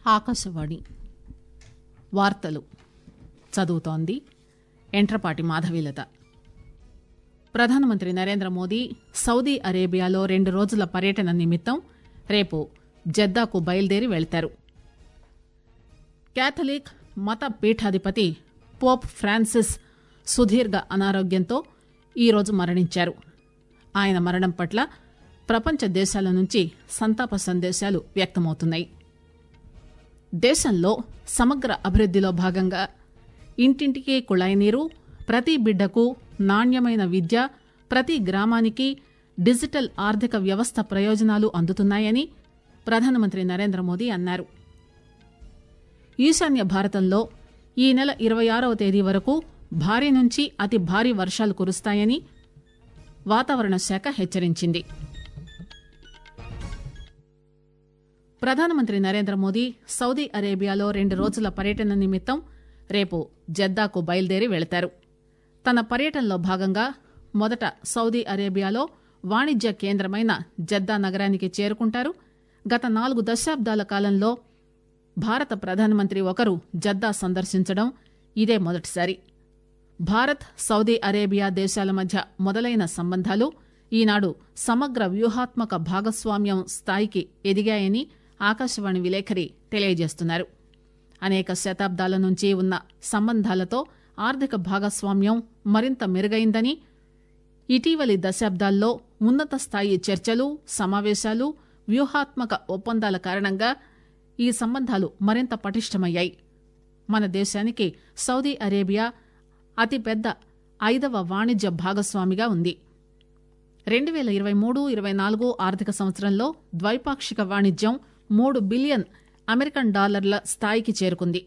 ఆకాశవాణి వార్తలు చదువుతోంది ఎంట్రపాటి మాధవీలత ప్రధానమంత్రి నరేంద్ర మోదీ సౌదీ అరేబియాలో రెండు రోజుల పర్యటన నిమిత్తం రేపు జెద్దాకు బయలుదేరి వెళ్తారు కేథలిక్ మత పీఠాధిపతి పోప్ ఫ్రాన్సిస్ సుదీర్ఘ అనారోగ్యంతో ఈరోజు మరణించారు ఆయన మరణం పట్ల ప్రపంచ దేశాల నుంచి సంతాప సందేశాలు వ్యక్తమవుతున్నాయి దేశంలో సమగ్ర అభివృద్దిలో భాగంగా ఇంటింటికి కుళాయి నీరు ప్రతి బిడ్డకు నాణ్యమైన విద్య ప్రతి గ్రామానికి డిజిటల్ ఆర్థిక వ్యవస్థ ప్రయోజనాలు అందుతున్నాయని ప్రధానమంత్రి నరేంద్ర మోదీ అన్నారు ఈశాన్య భారతంలో ఈ నెల ఇరవై ఆరవ తేదీ వరకు భారీ నుంచి అతి భారీ వర్షాలు కురుస్తాయని వాతావరణ శాఖ హెచ్చరించింది ప్రధానమంత్రి నరేంద్ర మోదీ సౌదీ అరేబియాలో రెండు రోజుల పర్యటన నిమిత్తం రేపు జెద్దాకు బయలుదేరి వెళతారు తన పర్యటనలో భాగంగా మొదట సౌదీ అరేబియాలో వాణిజ్య కేంద్రమైన జద్దా నగరానికి చేరుకుంటారు గత నాలుగు దశాబ్దాల కాలంలో భారత ప్రధానమంత్రి ఒకరు జద్దా సందర్శించడం ఇదే మొదటిసారి భారత్ సౌదీ అరేబియా దేశాల మధ్య మొదలైన సంబంధాలు ఈనాడు సమగ్ర వ్యూహాత్మక భాగస్వామ్యం స్థాయికి ఎదిగాయని ఆకాశవాణి విలేకరి తెలియజేస్తున్నారు అనేక శతాబ్దాల నుంచి ఉన్న సంబంధాలతో ఆర్థిక భాగస్వామ్యం మరింత మెరుగైందని ఇటీవలి దశాబ్దాల్లో ఉన్నత స్థాయి చర్చలు సమావేశాలు వ్యూహాత్మక ఒప్పందాల కారణంగా ఈ సంబంధాలు మరింత పటిష్టమయ్యాయి మన దేశానికి సౌదీ అరేబియా అతిపెద్ద ఐదవ వాణిజ్య భాగస్వామిగా ఉంది రెండు పేల ఇరవై మూడు ఇరవై నాలుగు ఆర్థిక సంవత్సరంలో ద్వైపాక్షిక వాణిజ్యం మూడు బిలియన్ అమెరికన్ డాలర్ల స్థాయికి చేరుకుంది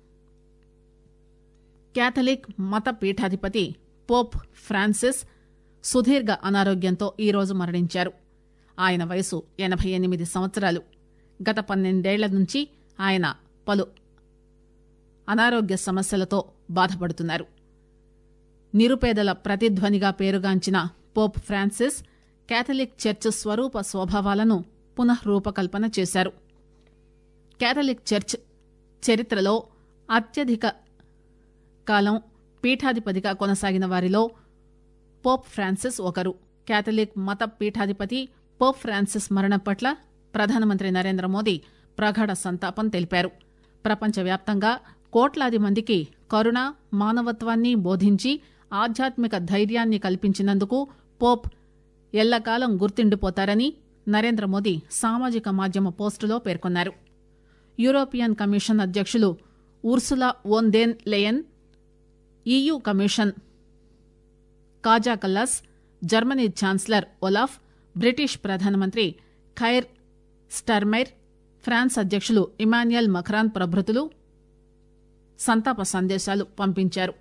కేథలిక్ మత పీఠాధిపతి పోప్ ఫ్రాన్సిస్ సుదీర్ఘ అనారోగ్యంతో ఈరోజు మరణించారు ఆయన వయసు ఎనభై ఎనిమిది సంవత్సరాలు గత పన్నెండేళ్ల నుంచి ఆయన పలు అనారోగ్య సమస్యలతో బాధపడుతున్నారు నిరుపేదల ప్రతిధ్వనిగా పేరుగాంచిన పోప్ ఫ్రాన్సిస్ కేథలిక్ చర్చ్ స్వరూప స్వభావాలను పునఃరూపకల్పన చేశారు కేథలిక్ చర్చ్ చరిత్రలో అత్యధిక కాలం పీఠాధిపతిగా కొనసాగిన వారిలో పోప్ ఫ్రాన్సిస్ ఒకరు కేథలిక్ మత పీఠాధిపతి పోప్ ఫ్రాన్సిస్ మరణం పట్ల ప్రధానమంత్రి నరేంద్ర మోదీ ప్రగాఢ సంతాపం తెలిపారు ప్రపంచవ్యాప్తంగా కోట్లాది మందికి కరుణ మానవత్వాన్ని బోధించి ఆధ్యాత్మిక ధైర్యాన్ని కల్పించినందుకు పోప్ ఎల్లకాలం గుర్తుండిపోతారని నరేంద్ర మోదీ సామాజిక మాధ్యమ పోస్టులో పేర్కొన్నారు యూరోపియన్ కమిషన్ అధ్యక్షులు Ursula von der Leyen EU Commission Kaja Kallas Germany chancellor Olaf British ప్రధానమంత్రి ఖైర్ స్టర్మైర్ ఫ్రాన్స్ అధ్యక్షులు ఇమాన్యుయల్ మఖ్రాన్ ప్రభృతులు సంతాప సందేశాలు పంపించారు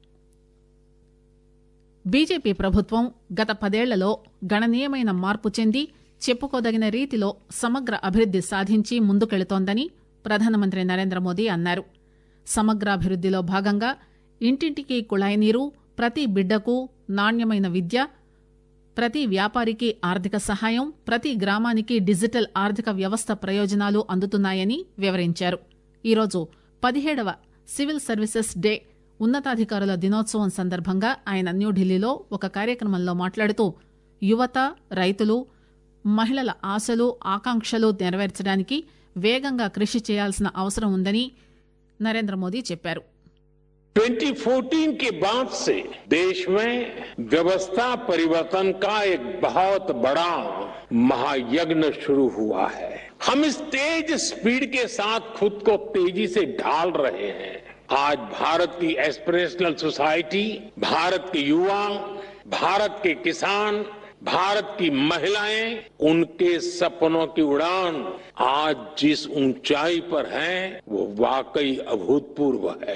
బీజేపీ ప్రభుత్వం గత పదేళ్లలో గణనీయమైన మార్పు చెంది చెప్పుకోదగిన రీతిలో సమగ్ర అభివృద్ది సాధించి ముందుకెళుతోందని ప్రధానమంత్రి నరేంద్ర మోదీ అన్నారు సమగ్రాభివృద్దిలో భాగంగా ఇంటింటికి కుళాయి నీరు ప్రతి బిడ్డకు నాణ్యమైన విద్య ప్రతి వ్యాపారికి ఆర్థిక సహాయం ప్రతి గ్రామానికి డిజిటల్ ఆర్థిక వ్యవస్థ ప్రయోజనాలు అందుతున్నాయని వివరించారు ఈరోజు పదిహేడవ సివిల్ సర్వీసెస్ డే ఉన్నతాధికారుల దినోత్సవం సందర్భంగా ఆయన న్యూఢిల్లీలో ఒక కార్యక్రమంలో మాట్లాడుతూ యువత రైతులు మహిళల ఆశలు ఆకాంక్షలు నెరవేర్చడానికి వేగంగా కృషి చేయాల్సిన అవసరం ఉందని నరేంద్ర మోదీ చెప్పారు 2014 के बाद से देश में व्यवस्था परिवर्तन का एक बहुत बड़ा महायज्ञ शुरू हुआ है हम इस तेज स्पीड के साथ खुद को तेजी से ढाल रहे हैं आज भारत की एस्पिरेशनल सोसाइटी भारत के युवा भारत के किसान भारत की महिलाएं उनके सपनों की उड़ान आज जिस ऊंचाई पर है वो वाकई अभूतपूर्व है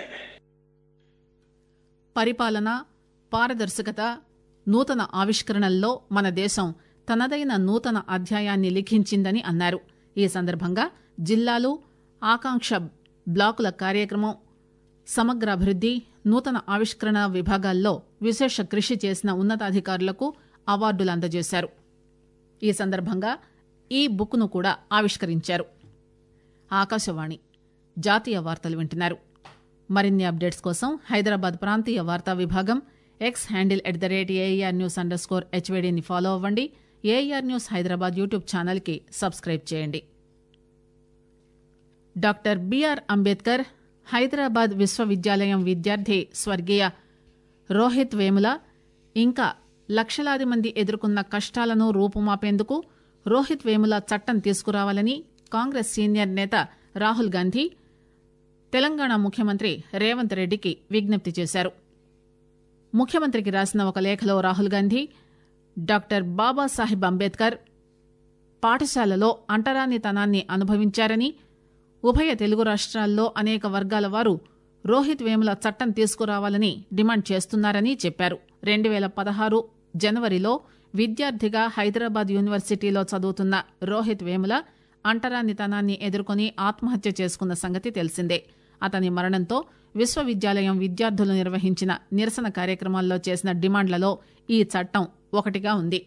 పరిపాలన పారదర్శకత నూతన ఆవిష్కరణల్లో మన దేశం తనదైన నూతన అధ్యాయాన్ని లిఖించిందని అన్నారు ఈ సందర్భంగా జిల్లాలు ఆకాంక్ష బ్లాకుల కార్యక్రమం సమగ్రాభివృద్ది నూతన ఆవిష్కరణ విభాగాల్లో విశేష కృషి చేసిన ఉన్నతాధికారులకు అవార్డులు అందజేశారు ఈ సందర్భంగా ఈ బుక్ను కూడా ఆవిష్కరించారు ఆకాశవాణి జాతీయ వార్తలు వింటున్నారు మరిన్ని అప్డేట్స్ కోసం హైదరాబాద్ ప్రాంతీయ వార్తా విభాగం X handle at the rate AIR news underscore స్కోర్ హెచ్వేడిని ఫాలో అవ్వండి ఏఆర్ న్యూస్ హైదరాబాద్ యూట్యూబ్ ఛానల్కి సబ్స్క్రైబ్ చేయండి డాక్టర్ బిఆర్ అంబేద్కర్ హైదరాబాద్ విశ్వవిద్యాలయం విద్యార్థి స్వర్గీయ రోహిత్ వేముల ఇంకా లక్షలాది మంది ఎదుర్కొన్న కష్టాలను రూపుమాపేందుకు రోహిత్ వేముల చట్టం తీసుకురావాలని కాంగ్రెస్ సీనియర్ నేత రాహుల్ గాంధీ తెలంగాణ ముఖ్యమంత్రి రేవంత్ రెడ్డికి విజ్ఞప్తి చేశారు ముఖ్యమంత్రికి రాసిన ఒక లేఖలో రాహుల్ గాంధీ డాక్టర్ బాబాసాహెబ్ అంబేద్కర్ పాఠశాలలో అంటరానితనాన్ని అనుభవించారని ఉభయ తెలుగు రాష్ట్రాల్లో అనేక వర్గాల వారు రోహిత్ వేముల చట్టం తీసుకురావాలని డిమాండ్ చేస్తున్నారని చెప్పారు రెండు వేల పదహారు జనవరిలో విద్యార్థిగా హైదరాబాద్ యూనివర్సిటీలో చదువుతున్న రోహిత్ వేముల అంటరానితనాన్ని ఎదుర్కొని ఆత్మహత్య చేసుకున్న సంగతి తెలిసిందే అతని మరణంతో విశ్వవిద్యాలయం విద్యార్థులు నిర్వహించిన నిరసన కార్యక్రమాల్లో చేసిన డిమాండ్లలో ఈ చట్టం ఒకటిగా ఉంది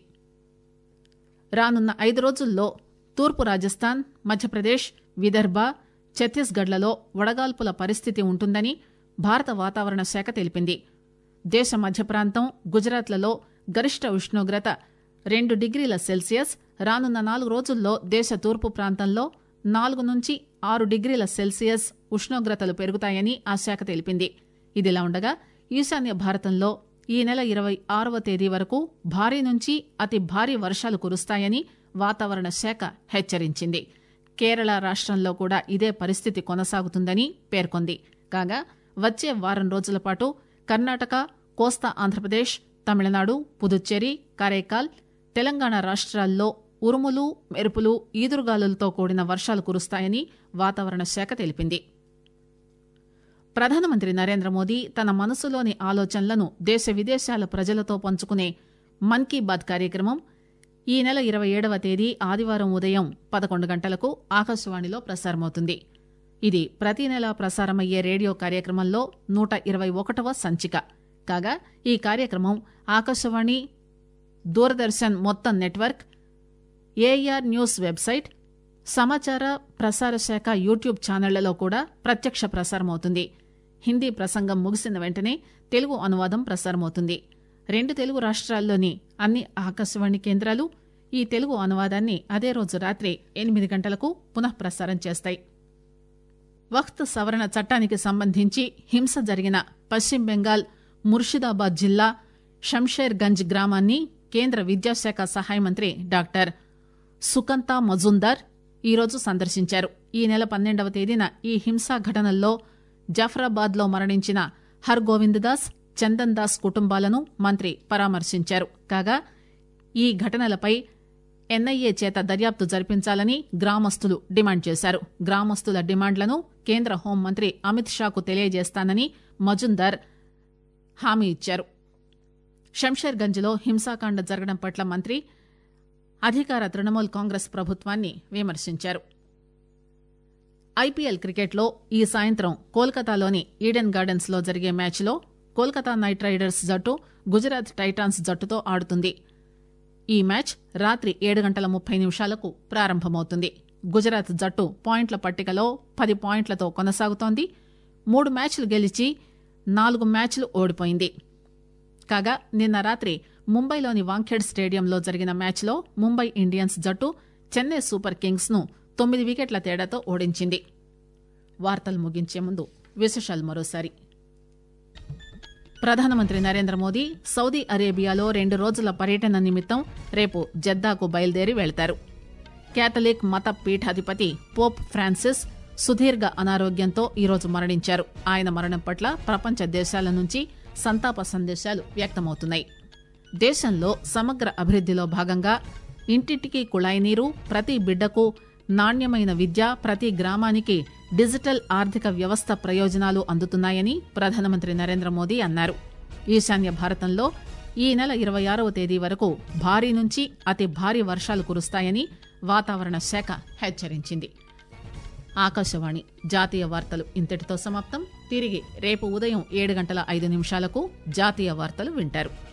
రానున్న ఐదు రోజుల్లో తూర్పు రాజస్థాన్ మధ్యప్రదేశ్ విదర్భ ఛత్తీస్గఢ్లలో వడగాల్పుల పరిస్థితి ఉంటుందని భారత వాతావరణ శాఖ తెలిపింది దేశ మధ్య ప్రాంతం గుజరాత్లలో గరిష్ట ఉష్ణోగ్రత రెండు డిగ్రీల సెల్సియస్ రానున్న నాలుగు రోజుల్లో దేశ తూర్పు ప్రాంతంలో నాలుగు నుంచి ఆరు డిగ్రీల సెల్సియస్ ఉష్ణోగ్రతలు పెరుగుతాయని ఆ శాఖ తెలిపింది ఇదిలా ఉండగా ఈశాన్య భారతంలో ఈ నెల ఇరవై ఆరవ తేదీ వరకు భారీ నుంచి అతి భారీ వర్షాలు కురుస్తాయని వాతావరణ శాఖ హెచ్చరించింది కేరళ రాష్ట్రంలో కూడా ఇదే పరిస్థితి కొనసాగుతుందని పేర్కొంది కాగా వచ్చే వారం రోజుల పాటు కర్ణాటక కోస్తా ఆంధ్రప్రదేశ్ తమిళనాడు పుదుచ్చేరి కరైకాల్ తెలంగాణ రాష్ట్రాల్లో ఉరుములు మెరుపులు ఈదురుగాలులతో కూడిన వర్షాలు కురుస్తాయని వాతావరణ శాఖ తెలిపింది ప్రధానమంత్రి నరేంద్ర మోదీ తన మనసులోని ఆలోచనలను దేశ విదేశాల ప్రజలతో పంచుకునే మన్ కీ బాత్ కార్యక్రమం ఈ నెల ఇరవై ఏడవ తేదీ ఆదివారం ఉదయం పదకొండు గంటలకు ఆకాశవాణిలో ప్రసారమవుతుంది ఇది ప్రతి నెల ప్రసారమయ్యే రేడియో కార్యక్రమంలో నూట ఇరవై ఒకటవ సంచిక కాగా ఈ కార్యక్రమం ఆకాశవాణి దూరదర్శన్ మొత్తం నెట్వర్క్ ఏఆర్ న్యూస్ వెబ్సైట్ సమాచార ప్రసార శాఖ యూట్యూబ్ ఛానళ్లలో కూడా ప్రత్యక్ష ప్రసారమవుతుంది హిందీ ప్రసంగం ముగిసిన వెంటనే తెలుగు అనువాదం ప్రసారమవుతుంది రెండు తెలుగు రాష్ట్రాల్లోని అన్ని ఆకాశవాణి కేంద్రాలు ఈ తెలుగు అనువాదాన్ని అదే రోజు రాత్రి ఎనిమిది గంటలకు పునః ప్రసారం చేస్తాయి వక్త్ సవరణ చట్టానికి సంబంధించి హింస జరిగిన పశ్చిమ బెంగాల్ ముర్షిదాబాద్ జిల్లా షంషేర్ గంజ్ గ్రామాన్ని కేంద్ర విద్యాశాఖ సహాయ మంత్రి డాక్టర్ సుకంతా మజుందార్ ఈరోజు సందర్శించారు ఈ నెల పన్నెండవ తేదీన ఈ హింసా ఘటనల్లో జాఫరాబాద్ లో మరణించిన హర్ గోవింద్ దాస్ చందన్ దాస్ కుటుంబాలను మంత్రి పరామర్శించారు కాగా ఈ ఘటనలపై ఎన్ఐఏ చేత దర్యాప్తు జరిపించాలని గ్రామస్తులు డిమాండ్ చేశారు గ్రామస్తుల డిమాండ్లను కేంద్ర హోంమంత్రి అమిత్ షాకు తెలియజేస్తానని మజుందార్ హామీ ఇచ్చారు షంషేర్గంజ్లో హింసాకాండ జరగడం పట్ల మంత్రి అధికార తృణమూల్ కాంగ్రెస్ ప్రభుత్వాన్ని విమర్శించారు ఐపీఎల్ క్రికెట్లో ఈ సాయంత్రం కోల్కతాలోని ఈడెన్ గార్డెన్స్ లో జరిగే మ్యాచ్లో కోల్కతా నైట్ రైడర్స్ జట్టు గుజరాత్ టైటాన్స్ జట్టుతో ఆడుతుంది ఈ మ్యాచ్ రాత్రి ఏడు గంటల ముప్పై నిమిషాలకు ప్రారంభమవుతుంది గుజరాత్ జట్టు పాయింట్ల పట్టికలో పది పాయింట్లతో కొనసాగుతోంది మూడు మ్యాచ్లు గెలిచి నాలుగు మ్యాచ్లు ఓడిపోయింది కాగా నిన్న రాత్రి ముంబైలోని వాంఖేడ్ స్టేడియంలో జరిగిన మ్యాచ్లో ముంబై ఇండియన్స్ జట్టు చెన్నై సూపర్ కింగ్స్ ను తొమ్మిది వికెట్ల తేడాతో ఓడించింది వార్తలు ముగించే ముందు విశేషాలు మరోసారి ప్రధానమంత్రి నరేంద్ర మోదీ సౌదీ అరేబియాలో రెండు రోజుల పర్యటన నిమిత్తం రేపు జద్దాకు బయలుదేరి వెళ్తారు కేథలిక్ మత పీఠాధిపతి పోప్ ఫ్రాన్సిస్ సుదీర్ఘ అనారోగ్యంతో ఈరోజు మరణించారు ఆయన మరణం పట్ల ప్రపంచ దేశాల నుంచి సంతాప సందేశాలు వ్యక్తమవుతున్నాయి దేశంలో సమగ్ర అభివృద్దిలో భాగంగా ఇంటింటికి కుళాయి నీరు ప్రతి బిడ్డకు నాణ్యమైన విద్య ప్రతి గ్రామానికి డిజిటల్ ఆర్థిక వ్యవస్థ ప్రయోజనాలు అందుతున్నాయని ప్రధానమంత్రి నరేంద్ర మోదీ అన్నారు ఈశాన్య భారతంలో ఈ నెల ఇరవై ఆరవ తేదీ వరకు భారీ నుంచి అతి భారీ వర్షాలు కురుస్తాయని వాతావరణ శాఖ హెచ్చరించింది ఆకాశవాణి జాతీయ వార్తలు ఇంతటితో సమాప్తం తిరిగి రేపు ఉదయం ఏడు గంటల ఐదు నిమిషాలకు జాతీయ వార్తలు వింటారు